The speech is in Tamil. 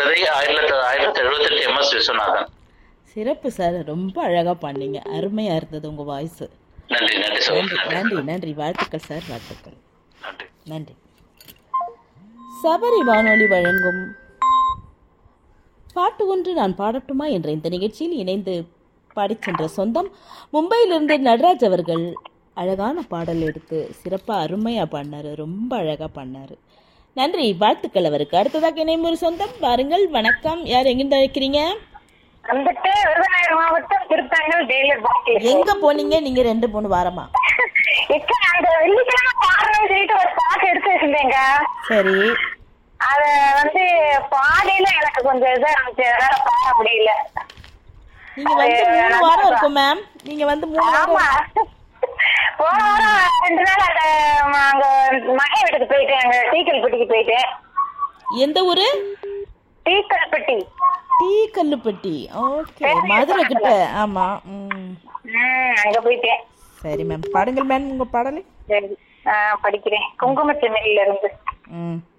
கதை ஆயிரத்தி ஆயிரத்தி எழுபத்தெட்டு எம் எஸ் விஸ்வநாதன் சிறப்பு சார் ரொம்ப அழகா பண்ணீங்க அருமையா இருந்தது உங்க வாய்ஸ் நன்றி நன்றி நன்றி சகோதரி நன்றி நன்றி வாழ்த்துக்கள் சார் வாழ்த்துக்கள் நன்றி நன்றி சபரி வானொலி வழங்கும் பாட்டு ஒன்று நான் பாடட்டுமா என்ற இந்த நிகழ்ச்சியில் இணைந்து பாடிச் சென்ற சொந்தம் மும்பையிலிருந்து நடராஜ் அவர்கள் அழகான பாடல் எடுத்து சிறப்பாக அருமையாக பாடினாரு ரொம்ப அழகாக பண்ணாரு நன்றி வாழ்த்துக்கள் அவருக்கு அடுத்ததாக இணையும் ஒரு சொந்தம் பாருங்கள் வணக்கம் யார் எங்கிருந்து அழைக்கிறீங்க வந்துட்டு விருதுநகர் மாவட்டம் திருத்தங்கல் டெய்லர் பாக்கி எங்க போனீங்க நீங்க ரெண்டு மூணு வாரமா இக்க அந்த வெள்ளிக்கிழமை பாடணும்னு சொல்லிட்டு ஒரு பாட்டு எடுத்து வச்சிருந்தேங்க சரி அத வந்து பாடையில எனக்கு கொஞ்சம் இதா இருந்துச்சு அதனால பாட முடியல நீங்க வந்து மூணு வாரம் இருக்கும் மேம் நீங்க வந்து மூணு வாரம் ஆமா போன வாரம் ரெண்டு நாள் அந்த ம- அங்க மகை வீட்டுக்கு போயிட்டேன் அங்க டீக்கல்பட்டிக்கு போயிட்டேன் எந்த ஊரு டீக்கல்பட்டி டீ கல்லுப்பட்டி ஓகே மதுரை கிட்ட ஆமா ம் ம் அங்க போயிட்டேன் சரி மேம் பாடுங்கள் மேம் உங்க பாடலை சரி ஆ, படிக்கிறேன் குங்குமச்சிமையில இருந்து ம்